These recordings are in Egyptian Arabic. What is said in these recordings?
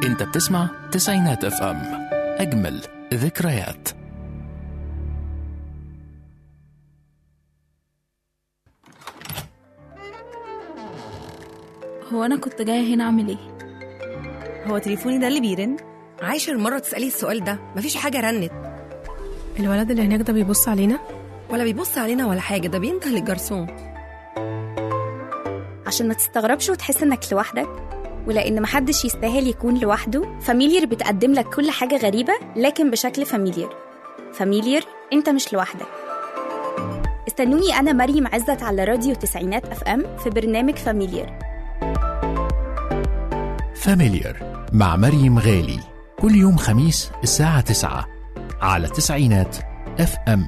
انت بتسمع تسعينات اف ام اجمل ذكريات هو انا كنت جايه هنا اعمل ايه هو تليفوني ده اللي بيرن عاشر مرة تسألي السؤال ده مفيش حاجة رنت الولد اللي هناك ده بيبص علينا ولا بيبص علينا ولا حاجة ده بينده للجرسون عشان ما تستغربش وتحس انك لوحدك ولان محدش يستاهل يكون لوحده فاميليير بتقدم لك كل حاجه غريبه لكن بشكل فاميليير فاميليير انت مش لوحدك استنوني انا مريم عزت على راديو تسعينات اف ام في برنامج فاميليير فاميليار مع مريم غالي كل يوم خميس الساعة 9 على تسعينات اف ام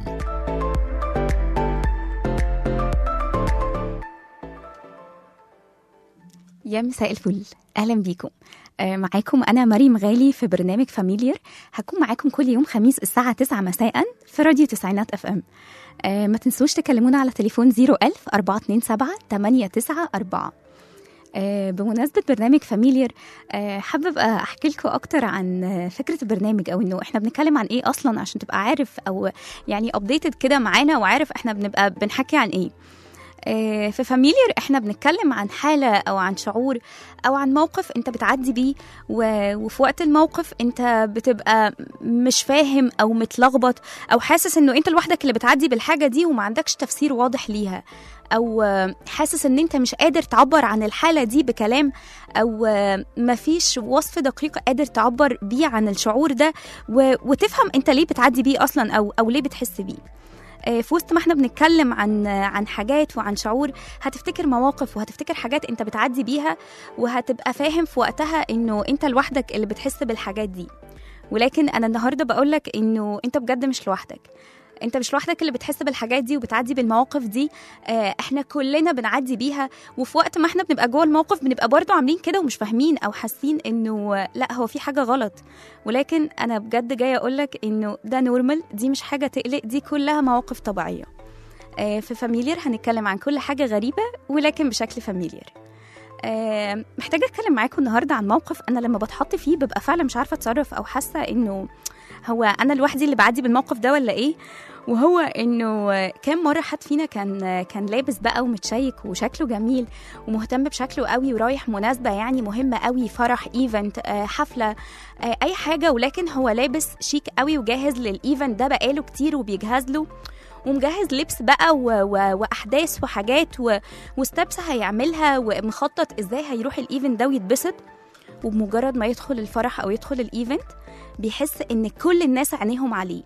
يا مساء الفل اهلا بيكم آه، معاكم انا مريم غالي في برنامج فاميليير هكون معاكم كل يوم خميس الساعه 9 مساء في راديو تسعينات اف ام آه، ما تنسوش تكلمونا على تليفون 01000 427 894 آه، بمناسبة برنامج فاميليير آه، حابة أبقى أحكي لكم أكتر عن آه، فكرة البرنامج أو إنه إحنا بنتكلم عن إيه أصلا عشان تبقى عارف أو يعني أبديتد كده معانا وعارف إحنا بنبقى بنحكي عن إيه آه، في فاميليير احنا بنتكلم عن حالة او عن شعور او عن موقف انت بتعدي بيه و- وفي وقت الموقف انت بتبقى مش فاهم او متلخبط او حاسس انه انت لوحدك اللي بتعدي بالحاجة دي وما عندكش تفسير واضح ليها او آه، حاسس ان انت مش قادر تعبر عن الحالة دي بكلام او آه، مفيش وصف دقيق قادر تعبر بيه عن الشعور ده و- وتفهم انت ليه بتعدي بيه اصلا او او ليه بتحس بيه آه، في وسط ما احنا بنتكلم عن عن حاجات وعن شعور هتفتكر مواقف وهتفتكر حاجات انت بتعدي بيها وهتبقى فاهم في وقتها انه انت لوحدك اللي بتحس بالحاجات دي ولكن انا النهارده بقولك انه انت بجد مش لوحدك انت مش لوحدك اللي بتحس بالحاجات دي وبتعدي بالمواقف دي آه، احنا كلنا بنعدي بيها وفي وقت ما احنا بنبقى جوه الموقف بنبقى برضو عاملين كده ومش فاهمين او حاسين انه آه، لا هو في حاجه غلط ولكن انا بجد جايه اقولك انه ده نورمال دي مش حاجه تقلق دي كلها مواقف طبيعيه آه، في فاميليير هنتكلم عن كل حاجه غريبه ولكن بشكل فاميليير آه، محتاجه اتكلم معاكم النهارده عن موقف انا لما بتحط فيه ببقى فعلا مش عارفه اتصرف او حاسه انه هو انا لوحدي اللي بعدي بالموقف ده ولا ايه وهو انه آه، كام مره حد فينا كان آه، كان لابس بقى ومتشيك وشكله جميل ومهتم بشكله قوي ورايح مناسبه يعني مهمه قوي فرح ايفنت آه، حفله آه، اي حاجه ولكن هو لابس شيك قوي وجاهز للايفنت ده بقاله كتير وبيجهز له ومجهز لبس بقى و... و... واحداث وحاجات و... وستبس هيعملها ومخطط ازاي هيروح الايفنت ده ويتبسط وبمجرد ما يدخل الفرح او يدخل الايفنت بيحس ان كل الناس عينيهم عليه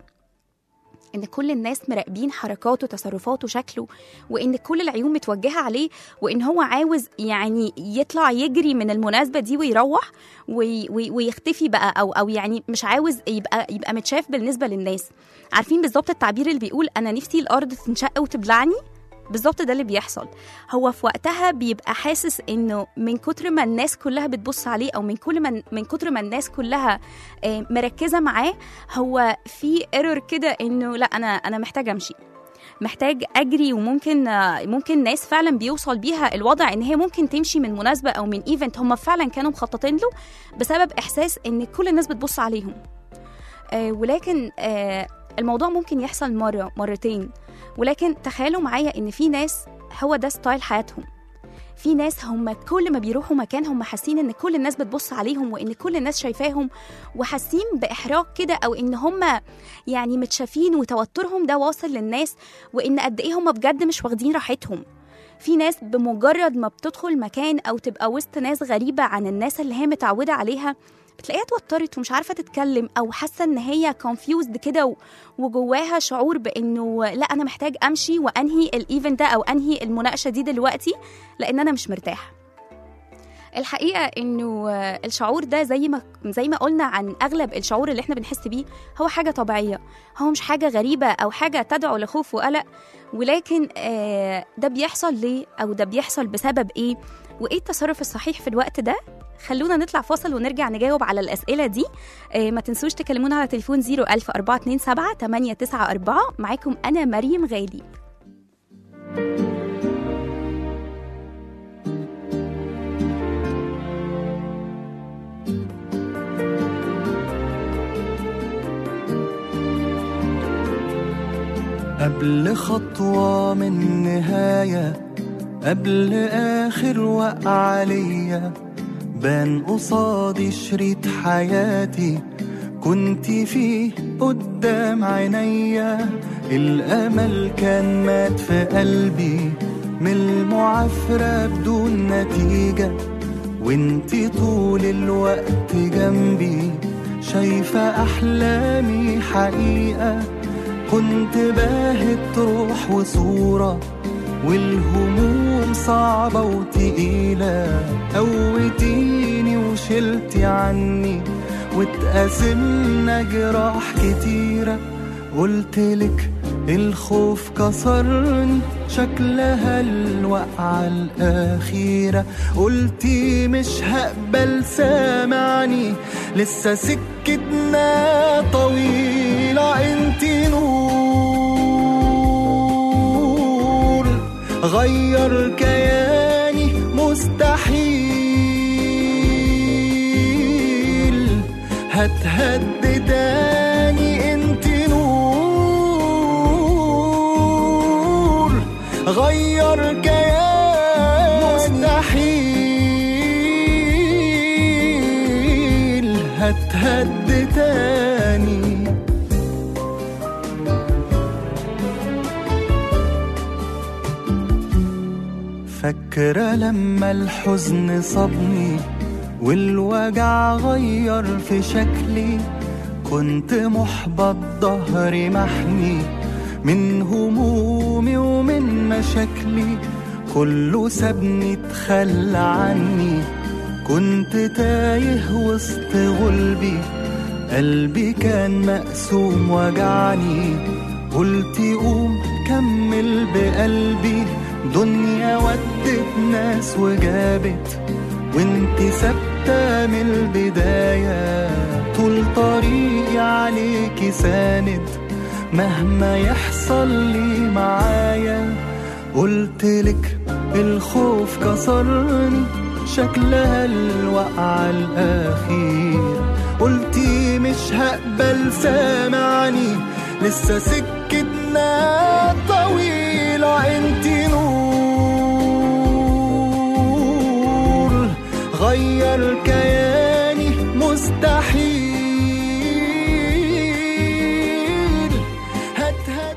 ان كل الناس مراقبين حركاته تصرفاته شكله وان كل العيون متوجهه عليه وان هو عاوز يعني يطلع يجري من المناسبه دي ويروح وي وي ويختفي بقى او او يعني مش عاوز يبقى يبقى متشاف بالنسبه للناس عارفين بالظبط التعبير اللي بيقول انا نفسي الارض تنشق وتبلعني بالظبط ده اللي بيحصل هو في وقتها بيبقى حاسس انه من كتر ما الناس كلها بتبص عليه او من كل ما من كتر ما الناس كلها آه، مركزه معاه هو في ايرور كده انه لا انا انا محتاج امشي محتاج اجري وممكن آه، ممكن ناس فعلا بيوصل بيها الوضع ان هي ممكن تمشي من مناسبه او من ايفنت هم فعلا كانوا مخططين له بسبب احساس ان كل الناس بتبص عليهم آه، ولكن آه، الموضوع ممكن يحصل مرة مرتين ولكن تخيلوا معايا ان في ناس هو ده ستايل حياتهم في ناس هم كل ما بيروحوا مكان هم حاسين ان كل الناس بتبص عليهم وان كل الناس شايفاهم وحاسين باحراج كده او ان هم يعني متشافين وتوترهم ده واصل للناس وان قد ايه هم بجد مش واخدين راحتهم في ناس بمجرد ما بتدخل مكان او تبقى وسط ناس غريبه عن الناس اللي هي متعوده عليها بتلاقيها اتوترت ومش عارفه تتكلم او حاسه ان هي كونفيوزد كده و- وجواها شعور بانه لا انا محتاج امشي وانهي الايفنت ده او انهي المناقشه دي دلوقتي لان انا مش مرتاح الحقيقه انه آه، الشعور ده زي ما زي ما قلنا عن اغلب الشعور اللي احنا بنحس بيه هو حاجه طبيعيه هو مش حاجه غريبه او حاجه تدعو لخوف وقلق ولكن آه، ده بيحصل ليه او ده بيحصل بسبب ايه وايه التصرف الصحيح في الوقت ده خلونا نطلع فاصل ونرجع نجاوب على الأسئلة دي آه، ما تنسوش تكلمونا على تليفون 01427 894 معاكم أنا مريم غالي قبل خطوة من نهاية قبل آخر وقعة ليا بان قصادي شريط حياتي كنت فيه قدام عينيا الأمل كان مات في قلبي من المعافرة بدون نتيجة وانتي طول الوقت جنبي شايفة أحلامي حقيقة كنت باهت روح وصورة والهموم صعبة وتقيلة قوتيني وشلتي عني واتقاسمنا جراح كتيرة قلتلك الخوف كسرني شكلها الوقعة الأخيرة قلتي مش هقبل سامعني لسه سكتنا طويلة انتي نور غير كياني مستحيل هتهد تاني انت نور غير كياني مستحيل هتهد تاني فاكرة لما الحزن صابني والوجع غير في شكلي كنت محبط ظهري محني من همومي ومن مشاكلي كله سابني اتخلى عني كنت تايه وسط غلبي قلبي كان مقسوم وجعني قلت قوم كمل بقلبي دنيا ودت ناس وجابت وانت ثابتة من البداية طول طريقي عليكي ساند مهما يحصل لي معايا قلتلك الخوف كسرني شكلها الوقعة الأخير قلتي مش هقبل سامعني لسه سكتنا طويلة انتي نور غير كياني مستحيل هتهد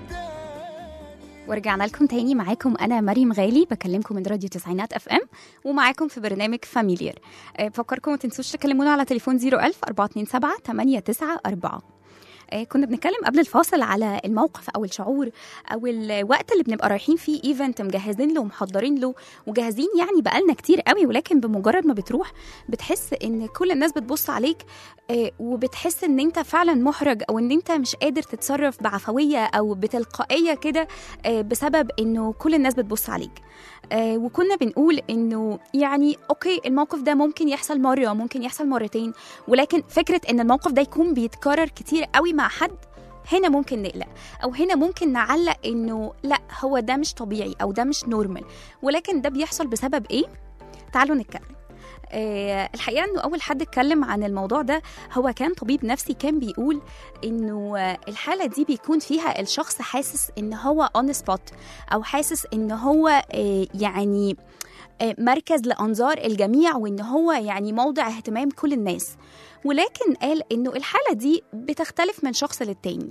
تاني ورجعنا لكم تاني معاكم انا مريم غالي بكلمكم من راديو تسعينات اف ام ومعاكم في برنامج فاميليار أه، بفكركم ما تنسوش تكلمونا على تليفون 01000 427 894 آه، كنا بنتكلم قبل الفاصل على الموقف او الشعور او الوقت اللي بنبقى رايحين فيه ايفنت مجهزين له ومحضرين له وجاهزين يعني بقالنا كتير قوي ولكن بمجرد ما بتروح بتحس ان كل الناس بتبص عليك آه، وبتحس ان انت فعلا محرج او ان انت مش قادر تتصرف بعفويه او بتلقائيه كده آه، بسبب انه كل الناس بتبص عليك آه، وكنا بنقول انه يعني اوكي الموقف ده ممكن يحصل مره ممكن يحصل مرتين ولكن فكره ان الموقف ده يكون بيتكرر كتير قوي مع حد هنا ممكن نقلق او هنا ممكن نعلق انه لا هو ده مش طبيعي او ده مش نورمال ولكن ده بيحصل بسبب ايه تعالوا نتكلم آه، الحقيقه انه اول حد اتكلم عن الموضوع ده هو كان طبيب نفسي كان بيقول انه آه، الحاله دي بيكون فيها الشخص حاسس ان هو اون سبوت او حاسس ان هو آه، يعني آه، مركز لانظار الجميع وان هو يعني موضع اهتمام كل الناس ولكن قال انه الحاله دي بتختلف من شخص للتاني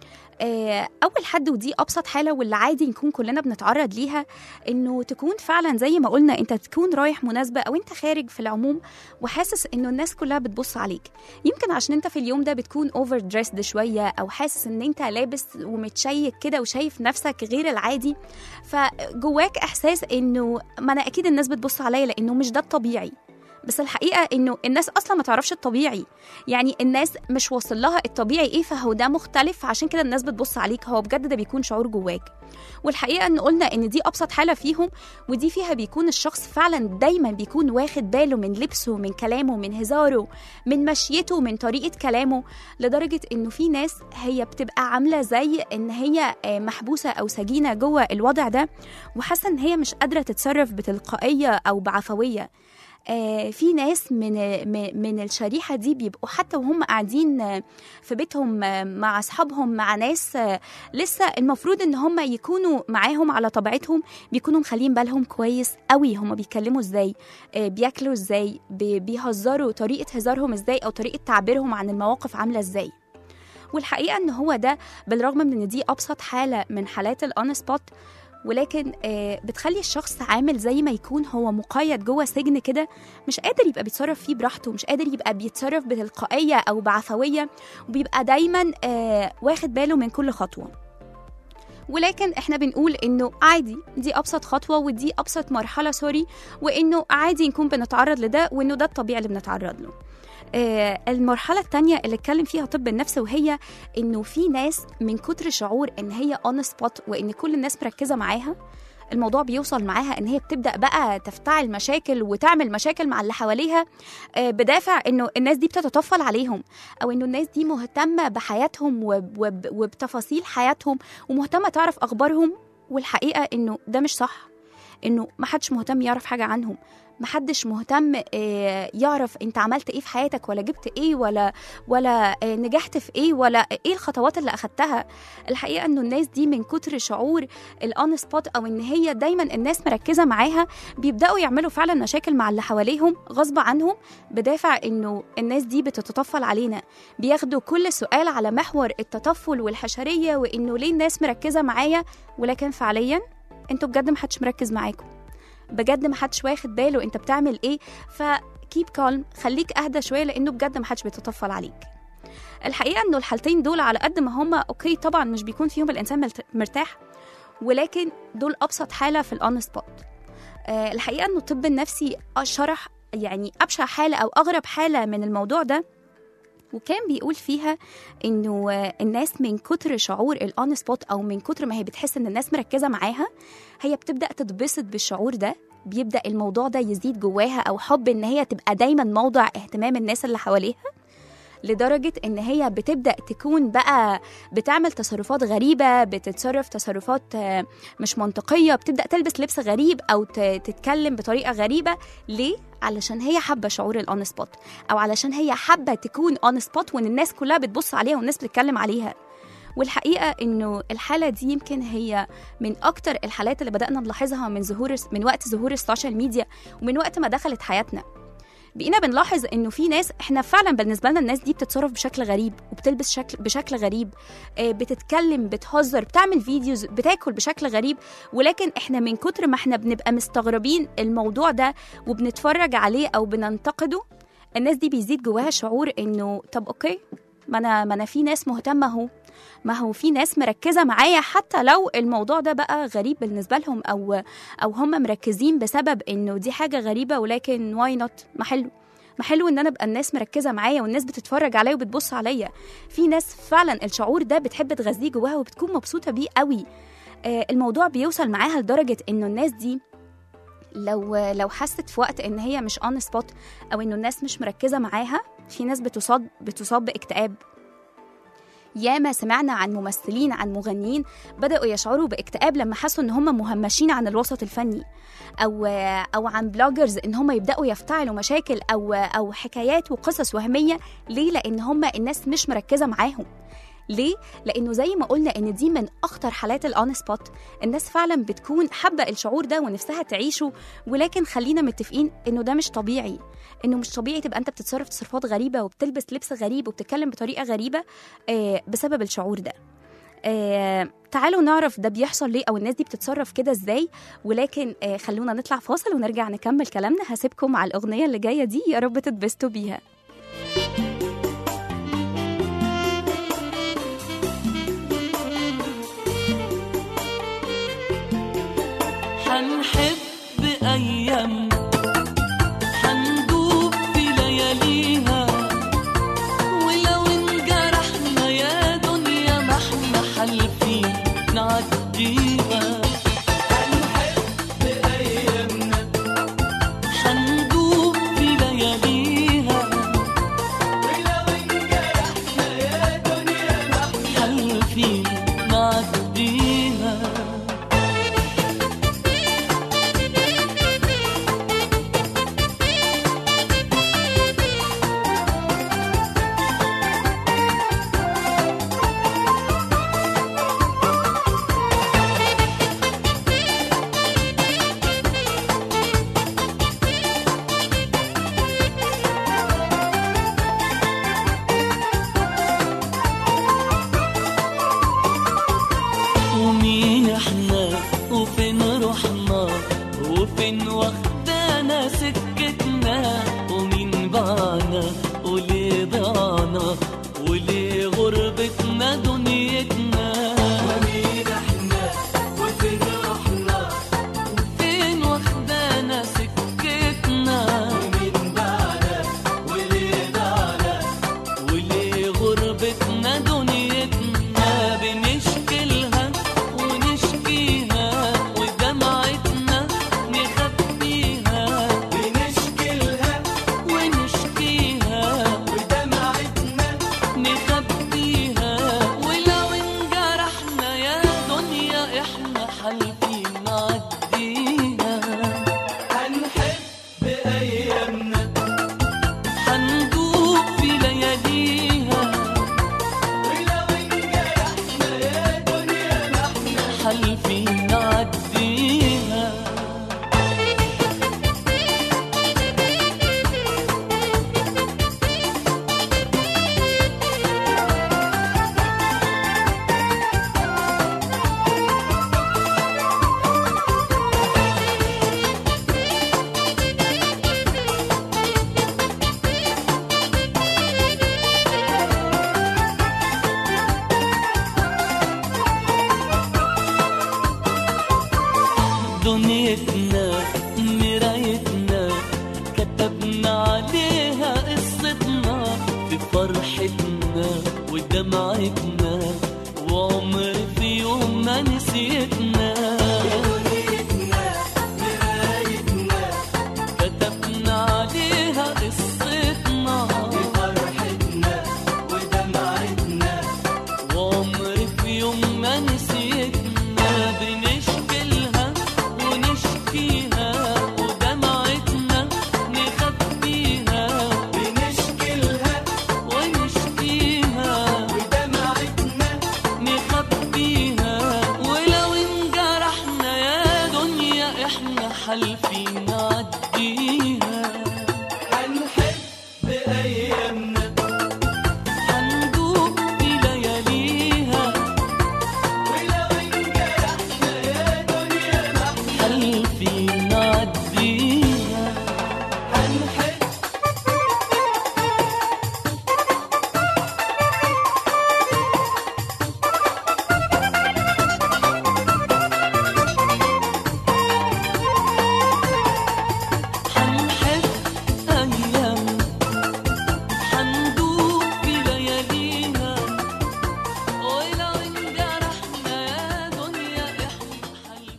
آه، اول حد ودي ابسط حاله واللي عادي نكون كلنا بنتعرض ليها انه تكون فعلا زي ما قلنا انت تكون رايح مناسبه او انت خارج في العموم وحاسس انه الناس كلها بتبص عليك يمكن عشان انت في اليوم ده بتكون اوفر دريسد شويه او حاسس ان انت لابس ومتشيك كده وشايف نفسك غير العادي فجواك احساس انه ما انا اكيد الناس بتبص عليا لانه مش ده الطبيعي بس الحقيقه انه الناس اصلا ما تعرفش الطبيعي يعني الناس مش واصل لها الطبيعي ايه فهو ده مختلف عشان كده الناس بتبص عليك هو بجد ده بيكون شعور جواك والحقيقه ان قلنا ان دي ابسط حاله فيهم ودي فيها بيكون الشخص فعلا دايما بيكون واخد باله من لبسه من كلامه من هزاره من مشيته من طريقه كلامه لدرجه انه في ناس هي بتبقى عامله زي ان هي آه، محبوسه او سجينه جوه الوضع ده وحاسه ان هي مش قادره تتصرف بتلقائيه او بعفويه آه، في ناس من م- من الشريحه دي بيبقوا حتى وهم قاعدين آه، في بيتهم آه، مع اصحابهم مع ناس آه، لسه المفروض ان هم يكونوا معاهم على طبيعتهم بيكونوا مخلين بالهم كويس قوي هم بيتكلموا ازاي آه، بياكلوا ازاي بي- بيهزروا طريقه هزارهم ازاي او طريقه تعبيرهم عن المواقف عامله ازاي والحقيقه ان هو ده بالرغم من ان دي ابسط حاله من حالات الاون سبوت ولكن آه، بتخلي الشخص عامل زي ما يكون هو مقيد جوه سجن كده مش قادر يبقى بيتصرف فيه براحته مش قادر يبقى بيتصرف بتلقائيه او بعفويه وبيبقى دايما آه، واخد باله من كل خطوه ولكن احنا بنقول انه عادي دي ابسط خطوه ودي ابسط مرحله سوري وانه عادي نكون بنتعرض لده وانه ده الطبيعي اللي بنتعرض له آه، المرحلة التانية اللي اتكلم فيها طب النفس وهي انه في ناس من كتر شعور ان هي اون سبوت وان كل الناس مركزة معاها الموضوع بيوصل معاها ان هي بتبدا بقى تفتعل مشاكل وتعمل مشاكل مع اللي حواليها آه، بدافع انه الناس دي بتتطفل عليهم او انه الناس دي مهتمه بحياتهم وب- وب- وبتفاصيل حياتهم ومهتمه تعرف اخبارهم والحقيقه انه ده مش صح انه محدش مهتم يعرف حاجه عنهم محدش مهتم آه، يعرف انت عملت ايه في حياتك ولا جبت ايه ولا ولا آه، نجحت في ايه ولا ايه الخطوات اللي اخدتها الحقيقه انه الناس دي من كتر شعور الاون سبوت او ان هي دايما الناس مركزه معاها بيبداوا يعملوا فعلا مشاكل مع اللي حواليهم غصب عنهم بدافع انه الناس دي بتتطفل علينا بياخدوا كل سؤال على محور التطفل والحشريه وانه ليه الناس مركزه معايا ولكن فعليا انتوا بجد محدش مركز معاكم بجد محدش واخد باله انت بتعمل ايه فكيب كالم خليك اهدى شويه لانه بجد محدش بيتطفل عليك الحقيقه انه الحالتين دول على قد ما هما اوكي طبعا مش بيكون فيهم الانسان ملت- مرتاح ولكن دول ابسط حاله في الاون سبوت آه الحقيقه انه الطب النفسي شرح يعني ابشع حاله او اغرب حاله من الموضوع ده وكان بيقول فيها انه آه، الناس من كتر شعور الاون سبوت او من كتر ما هي بتحس ان الناس مركزه معاها هي بتبدا تتبسط بالشعور ده بيبدا الموضوع ده يزيد جواها او حب ان هي تبقى دايما موضع اهتمام الناس اللي حواليها لدرجة إن هي بتبدأ تكون بقى بتعمل تصرفات غريبة بتتصرف تصرفات آه، مش منطقية بتبدأ تلبس لبس غريب أو ت- تتكلم بطريقة غريبة ليه؟ علشان هي حابة شعور الأون سبوت أو علشان هي حابة تكون أون سبوت وإن الناس كلها بتبص عليها والناس بتتكلم عليها والحقيقة إنه الحالة دي يمكن هي من أكتر الحالات اللي بدأنا نلاحظها من ظهور من وقت ظهور السوشيال ميديا ومن وقت ما دخلت حياتنا بقينا بنلاحظ انه في ناس احنا فعلا بالنسبه لنا الناس دي بتتصرف بشكل غريب وبتلبس شكل بشكل غريب آه، بتتكلم بتهزر بتعمل فيديوز بتاكل بشكل غريب ولكن احنا من كتر ما احنا بنبقى مستغربين الموضوع ده وبنتفرج عليه او بننتقده الناس دي بيزيد جواها شعور انه طب اوكي ما انا ما انا في ناس مهتمه اهو ما هو في ناس مركزه معايا حتى لو الموضوع ده بقى غريب بالنسبه لهم او او هم مركزين بسبب انه دي حاجه غريبه ولكن واي نوت ما حلو ما حلو ان انا ابقى الناس مركزه معايا والناس بتتفرج عليا وبتبص عليا في ناس فعلا الشعور ده بتحب تغذيه جواها وبتكون مبسوطه بيه قوي آه، الموضوع بيوصل معاها لدرجه انه الناس دي لو لو حست في وقت ان هي مش اون سبوت او انه الناس مش مركزه معاها في ناس بتصاب بتصاب باكتئاب ياما سمعنا عن ممثلين عن مغنيين بدأوا يشعروا باكتئاب لما حسوا ان هم مهمشين عن الوسط الفني او او عن بلوجرز ان هم يبداوا يفتعلوا مشاكل او او حكايات وقصص وهميه ليه لان هم الناس مش مركزه معاهم ليه؟ لأنه زي ما قلنا إن دي من أخطر حالات الأون سبوت، الناس فعلا بتكون حابة الشعور ده ونفسها تعيشه ولكن خلينا متفقين إنه ده مش طبيعي، إنه مش طبيعي تبقى أنت بتتصرف تصرفات غريبة وبتلبس لبس غريب وبتتكلم بطريقة غريبة آه بسبب الشعور ده. آه تعالوا نعرف ده بيحصل ليه او الناس دي بتتصرف كده ازاي ولكن آه خلونا نطلع فاصل ونرجع نكمل كلامنا هسيبكم على الاغنيه اللي جايه دي يا رب تتبسطوا بيها حنحب أيام حندوب في لياليها ولو انجرحنا يا دنيا ما احنا حالفين نعديها حنحب أيامنا حندوب في لياليها ولو انجرحنا يا دنيا ما احنا حالفين نعديها ودمعتنا وعمر في يوم ما نسيتنا كتبنا عليها قصتنا بفرحتنا ودمعتنا وعمر في يوم ما نسيتنا بنشكلها ونشكيها ودمعتنا نخبيها بنشكلها ونشكيها ودمعتنا نخبيها ولو انجرحنا يا دنيا احنا حالفين نعديها هنحب ايامنا هندوب بلياليها ولو انجرحنا يا دنيا احنا حالفين نعديها هنحب هنحب أيام هندوب بلياليها ولو انجرحنا يا دنيا احنا حالفين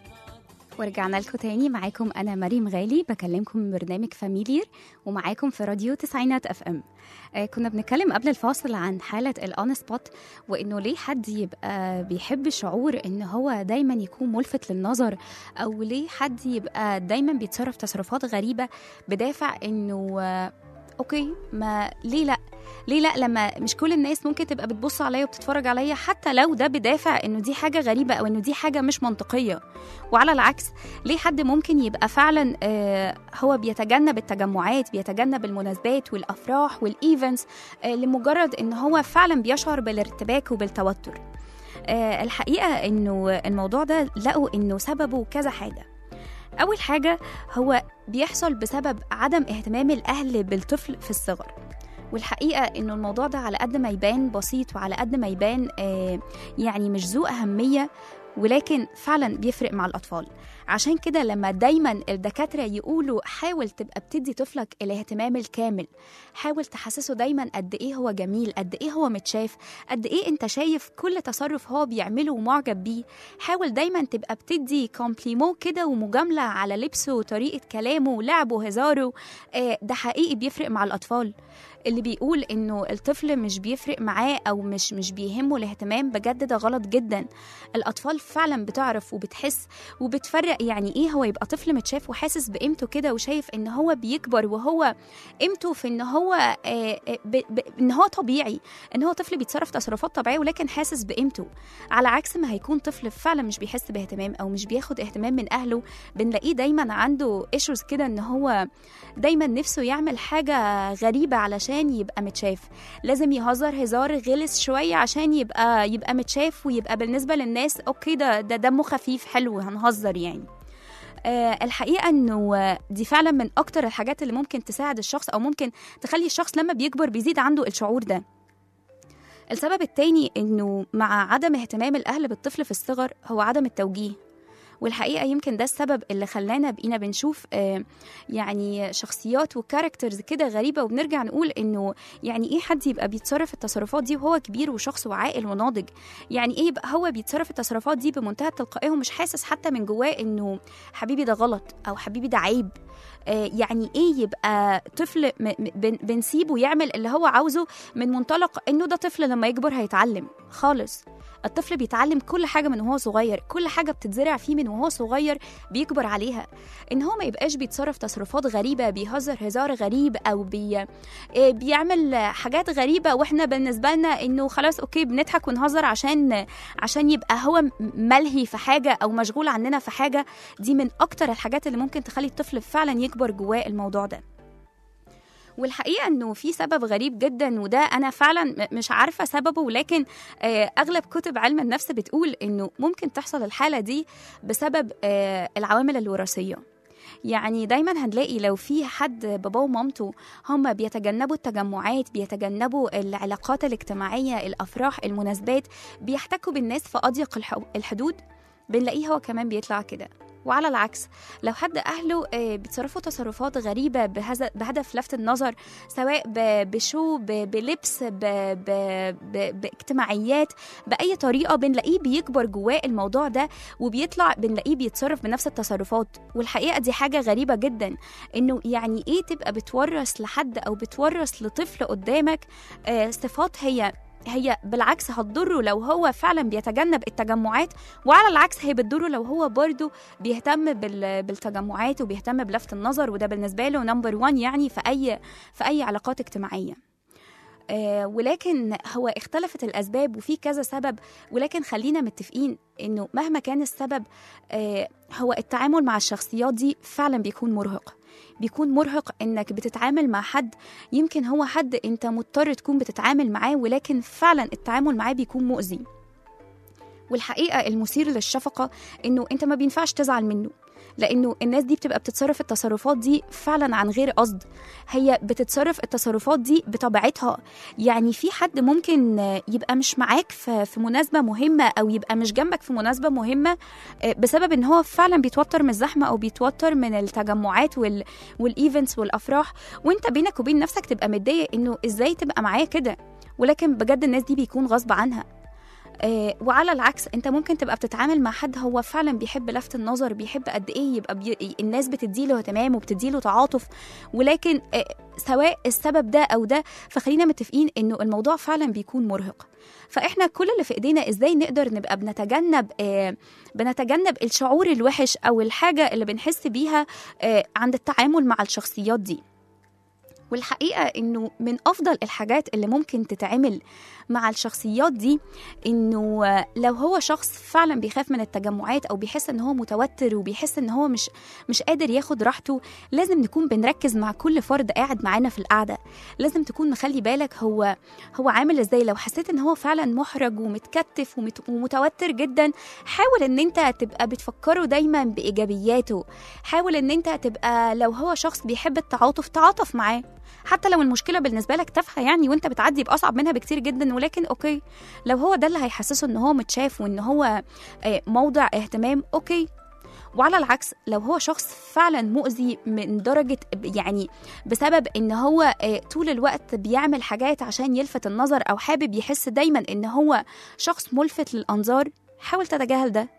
ورجعنا لكم تاني معاكم انا مريم غالي بكلمكم من برنامج فاميلير ومعاكم في راديو تسعينات اف ام آه كنا بنتكلم قبل الفاصل عن حاله الاون سبوت وانه ليه حد يبقى بيحب شعور ان هو دايما يكون ملفت للنظر او ليه حد يبقى دايما بيتصرف تصرفات غريبه بدافع انه آه اوكي ما ليه لا ليه لا لما مش كل الناس ممكن تبقى بتبص عليا وبتتفرج عليا حتى لو ده بدافع انه دي حاجه غريبه او انه دي حاجه مش منطقيه وعلى العكس ليه حد ممكن يبقى فعلا آه، هو بيتجنب التجمعات بيتجنب المناسبات والافراح والايفنتس آه، لمجرد ان هو فعلا بيشعر بالارتباك وبالتوتر آه، الحقيقه انه الموضوع ده لقوا انه سببه كذا حاجه اول حاجه هو بيحصل بسبب عدم اهتمام الاهل بالطفل في الصغر والحقيقه انه الموضوع ده على قد ما يبان بسيط وعلى قد ما يبان آه، يعني مش ذو اهميه ولكن فعلا بيفرق مع الاطفال عشان كده لما دايما الدكاتره يقولوا حاول تبقى بتدي طفلك الاهتمام الكامل حاول تحسسه دايما قد ايه هو جميل قد ايه هو متشاف قد ايه انت شايف كل تصرف هو بيعمله ومعجب بيه حاول دايما تبقى بتدي كومبليمو كده ومجامله على لبسه وطريقه كلامه ولعبه وهزاره آه، ده حقيقي بيفرق مع الاطفال اللي بيقول انه الطفل مش بيفرق معاه او مش مش بيهمه الاهتمام بجد ده غلط جدا الاطفال فعلا بتعرف وبتحس وبتفرق يعني ايه هو يبقى طفل متشاف وحاسس بقيمته كده وشايف ان هو بيكبر وهو قيمته في ان هو آه، آه، ب- ب- ان هو طبيعي ان هو طفل بيتصرف تصرفات طبيعيه ولكن حاسس بقيمته على عكس ما هيكون طفل فعلا مش بيحس باهتمام او مش بياخد اهتمام من اهله بنلاقيه دايما عنده ايشوز كده ان هو دايما نفسه يعمل حاجه غريبه علشان يبقى متشاف لازم يهزر هزار غلس شويه عشان يبقى يبقى متشاف ويبقى بالنسبه للناس اوكي ده ده دمه خفيف حلو هنهزر يعني آه، الحقيقه انه آه، دي فعلا من اكتر الحاجات اللي ممكن تساعد الشخص او ممكن تخلي الشخص لما بيكبر بيزيد عنده الشعور ده السبب التاني انه مع عدم اهتمام الاهل بالطفل في الصغر هو عدم التوجيه والحقيقه يمكن ده السبب اللي خلانا بقينا بنشوف آه، يعني شخصيات وكاركترز كده غريبه وبنرجع نقول انه يعني ايه حد يبقى بيتصرف التصرفات دي وهو كبير وشخص وعاقل وناضج يعني ايه يبقى هو بيتصرف التصرفات دي بمنتهى التلقائيه ومش حاسس حتى من جواه انه حبيبي ده غلط او حبيبي ده عيب آه، يعني ايه يبقى طفل م- م- بن- بنسيبه يعمل اللي هو عاوزه من منطلق انه ده طفل لما يكبر هيتعلم خالص الطفل بيتعلم كل حاجه من وهو صغير كل حاجه بتتزرع فيه من وهو صغير بيكبر عليها ان هو ما يبقاش بيتصرف تصرفات غريبه بيهزر هزار غريب او بي آه، بيعمل حاجات غريبه واحنا بالنسبه لنا انه خلاص اوكي بنضحك ونهزر عشان عشان يبقى هو م- ملهي في حاجه او مشغول عننا في حاجه دي من اكتر الحاجات اللي ممكن تخلي الطفل فعلا يكبر جواه الموضوع ده والحقيقه انه في سبب غريب جدا وده انا فعلا م- مش عارفه سببه ولكن آه، اغلب كتب علم النفس بتقول انه ممكن تحصل الحاله دي بسبب آه، العوامل الوراثيه يعني دايما هنلاقي لو في حد باباه ومامته هم بيتجنبوا التجمعات بيتجنبوا العلاقات الاجتماعيه الافراح المناسبات بيحتكوا بالناس في اضيق الح- الحدود بنلاقيه هو كمان بيطلع كده وعلى العكس لو حد اهله آه، بيتصرفوا تصرفات غريبه بهذا بهدف لفت النظر سواء ب- بشو ب- بلبس ب- ب- ب- باجتماعيات باي طريقه بنلاقيه بيكبر جواه الموضوع ده وبيطلع بنلاقيه بيتصرف بنفس التصرفات والحقيقه دي حاجه غريبه جدا انه يعني ايه تبقى بتورث لحد او بتورث لطفل قدامك آه، صفات هي هي بالعكس هتضره لو هو فعلا بيتجنب التجمعات وعلى العكس هي بتضره لو هو برضه بيهتم بال- بالتجمعات وبيهتم بلفت النظر وده بالنسبه له نمبر 1 يعني في اي في اي علاقات اجتماعيه آه ولكن هو اختلفت الاسباب وفي كذا سبب ولكن خلينا متفقين انه مهما كان السبب آه هو التعامل مع الشخصيات دي فعلا بيكون مرهق بيكون مرهق انك بتتعامل مع حد يمكن هو حد انت مضطر تكون بتتعامل معاه ولكن فعلا التعامل معاه بيكون مؤذي والحقيقه المثير للشفقه انه انت ما بينفعش تزعل منه لانه الناس دي بتبقى بتتصرف التصرفات دي فعلا عن غير قصد هي بتتصرف التصرفات دي بطبيعتها يعني في حد ممكن آه، يبقى مش معاك في في مناسبه مهمه او يبقى مش جنبك في مناسبه مهمه آه، بسبب ان هو فعلا بيتوتر من الزحمه او بيتوتر من التجمعات وال والايفنتس والافراح وانت بينك وبين نفسك تبقى متضايق انه ازاي تبقى معايا كده ولكن بجد الناس دي بيكون غصب عنها آه، وعلى العكس انت ممكن تبقى بتتعامل مع حد هو فعلا بيحب لفت النظر بيحب قد ايه يبقى بي... الناس بتديله اهتمام وبتديله تعاطف ولكن آه، سواء السبب ده او ده فخلينا متفقين انه الموضوع فعلا بيكون مرهق فاحنا كل اللي في ايدينا ازاي نقدر نبقى بنتجنب آه بنتجنب الشعور الوحش او الحاجه اللي بنحس بيها آه عند التعامل مع الشخصيات دي والحقيقه انه من افضل الحاجات اللي ممكن تتعمل مع الشخصيات دي انه آه، لو هو شخص فعلا بيخاف من التجمعات او بيحس ان هو متوتر وبيحس ان هو مش مش قادر ياخد راحته لازم نكون بنركز مع كل فرد قاعد معانا في القعده لازم تكون مخلي بالك هو هو عامل ازاي لو حسيت ان هو فعلا محرج ومتكتف ومت- ومتوتر جدا حاول ان انت تبقى بتفكره دايما بايجابياته حاول ان انت تبقى لو هو شخص بيحب التعاطف تعاطف معاه حتى لو المشكله بالنسبه لك تافهه يعني وانت بتعدي باصعب منها بكتير جدا ولكن اوكي لو هو ده اللي هيحسسه ان هو متشاف وان هو آه، موضع اهتمام اوكي وعلى العكس لو هو شخص فعلا مؤذي من درجة يعني بسبب ان هو آه، طول الوقت بيعمل حاجات عشان يلفت النظر او حابب يحس دايما ان هو شخص ملفت للانظار حاول تتجاهل ده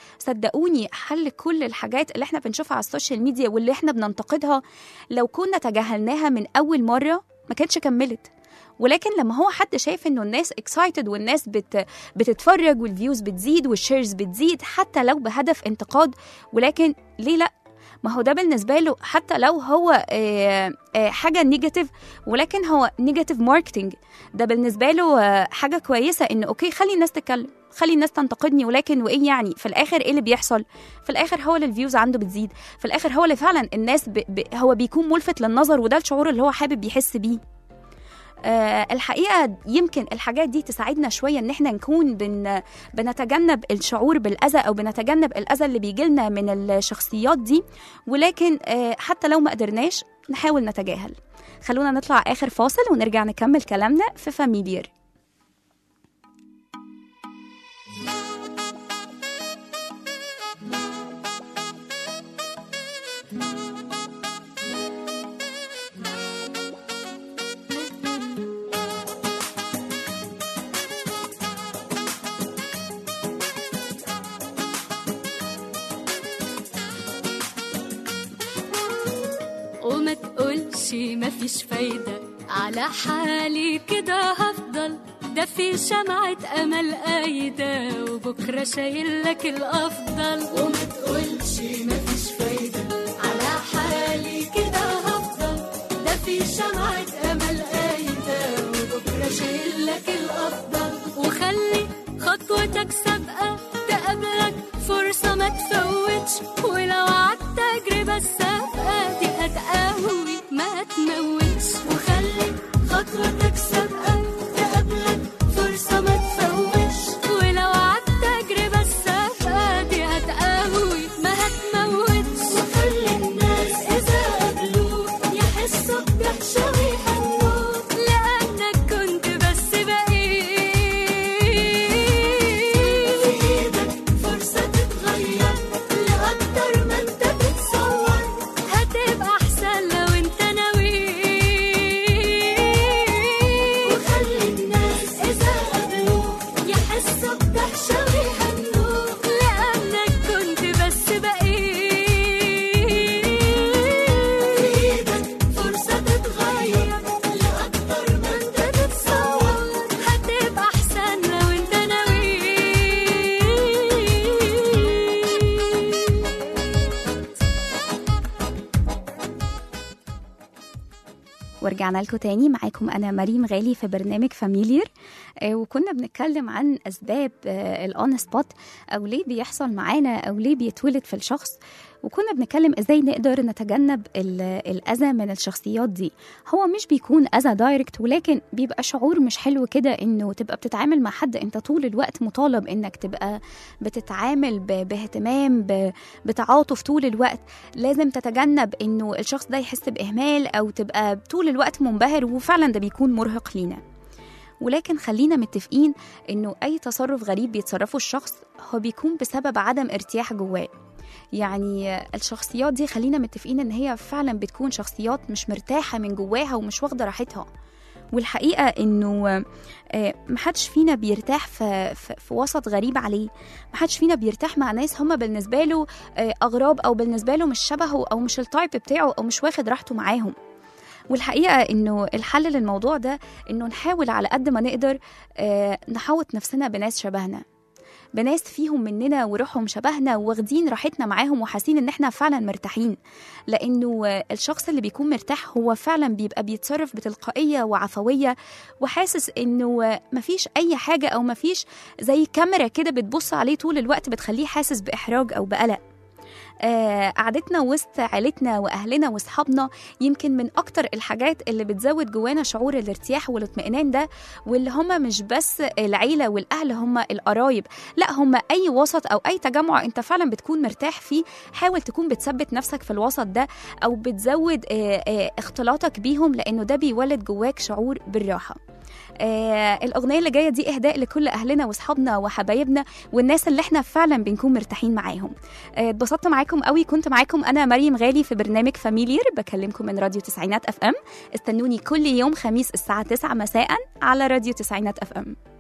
صدقوني حل كل الحاجات اللي احنا بنشوفها على السوشيال ميديا واللي احنا بننتقدها لو كنا تجاهلناها من اول مرة ما كانتش كملت ولكن لما هو حد شايف انه الناس اكسايتد والناس بت بتتفرج والفيوز بتزيد والشيرز بتزيد حتى لو بهدف انتقاد ولكن ليه لا ما هو ده بالنسبة له حتى لو هو آه، آه، حاجة نيجاتيف ولكن هو نيجاتيف ماركتينج ده بالنسبة له آه، حاجة كويسة إن أوكي خلي الناس تتكلم خلي الناس تنتقدني ولكن وإيه يعني في الآخر إيه اللي بيحصل في الآخر هو اللي الفيوز عنده بتزيد في الآخر هو اللي فعلا الناس ب... ب... هو بيكون ملفت للنظر وده الشعور اللي هو حابب يحس بيه آه الحقيقه يمكن الحاجات دي تساعدنا شويه ان احنا نكون بن بنتجنب الشعور بالاذى او بنتجنب الاذى اللي بيجي لنا من الشخصيات دي ولكن آه حتى لو ما قدرناش نحاول نتجاهل خلونا نطلع اخر فاصل ونرجع نكمل كلامنا في فاميليير وما تقولش مفيش فايدة على حالي كده هفضل ده في شمعة أمل قايدة وبكرة شايل لك الأفضل وما تقولش مفيش فايدة على حالي كده هفضل ده في شمعة أمل قايدة وبكرة شايل لك الأفضل وخلي خطوتك سابقة تقابلك فرصة ما تفوتش ولو عدت تجربة السابقة دي هتقوي ما تموتش وخلي خطوتك سابقة تقابلك فرصة ما تفوتش ولو عدت تجربة السابقة دي هتقوي ما هتموتش وخلي الناس إذا قابلوك يحسوا بدهشة ويهنوك لأنك كنت بس بقيت في إيدك فرصة تتغير لأكتر ما ورجعنا لكم تاني معاكم أنا مريم غالي في برنامج فاميلير آه، وكنا بنتكلم عن أسباب الأون سبوت أو ليه بيحصل معانا أو ليه بيتولد في الشخص وكنا بنتكلم ازاي نقدر نتجنب ال- الاذى من الشخصيات دي هو مش بيكون اذى دايركت ولكن بيبقى شعور مش حلو كده انه تبقى بتتعامل مع حد انت طول الوقت مطالب انك تبقى بتتعامل ب- باهتمام ب- بتعاطف طول الوقت لازم تتجنب انه الشخص ده يحس باهمال او تبقى طول الوقت منبهر وفعلا ده بيكون مرهق لينا ولكن خلينا متفقين انه اي تصرف غريب بيتصرفه الشخص هو بيكون بسبب عدم ارتياح جواه يعني الشخصيات دي خلينا متفقين ان هي فعلا بتكون شخصيات مش مرتاحه من جواها ومش واخده راحتها والحقيقه انه آه، محدش فينا بيرتاح في, في, في وسط غريب عليه محدش فينا بيرتاح مع ناس هم بالنسبه له آه، اغراب او بالنسبه له مش شبهه او مش التايب بتاعه او مش واخد راحته معاهم والحقيقه انه الحل للموضوع ده انه نحاول على قد ما نقدر آه، نحوط نفسنا بناس شبهنا بناس فيهم مننا وروحهم شبهنا واخدين راحتنا معاهم وحاسين ان احنا فعلا مرتاحين لانه آه، الشخص اللي بيكون مرتاح هو فعلا بيبقى بيتصرف بتلقائيه وعفويه وحاسس انه آه، مفيش اي حاجه او مفيش زي كاميرا كده بتبص عليه طول الوقت بتخليه حاسس باحراج او بقلق آه، قعدتنا وسط عيلتنا واهلنا واصحابنا يمكن من اكتر الحاجات اللي بتزود جوانا شعور الارتياح والاطمئنان ده واللي هم مش بس العيله والاهل هم القرايب لا هم اي وسط او اي تجمع انت فعلا بتكون مرتاح فيه حاول تكون بتثبت نفسك في الوسط ده او بتزود آه، آه، اختلاطك بيهم لانه ده بيولد جواك شعور بالراحه آه الأغنية اللي جاية دي إهداء لكل أهلنا وأصحابنا وحبايبنا والناس اللي إحنا فعلا بنكون مرتاحين معاهم آه، اتبسطت معاكم قوي كنت معاكم أنا مريم غالي في برنامج فاميلير بكلمكم من راديو تسعينات أف أم استنوني كل يوم خميس الساعة 9 مساء على راديو تسعينات أف أم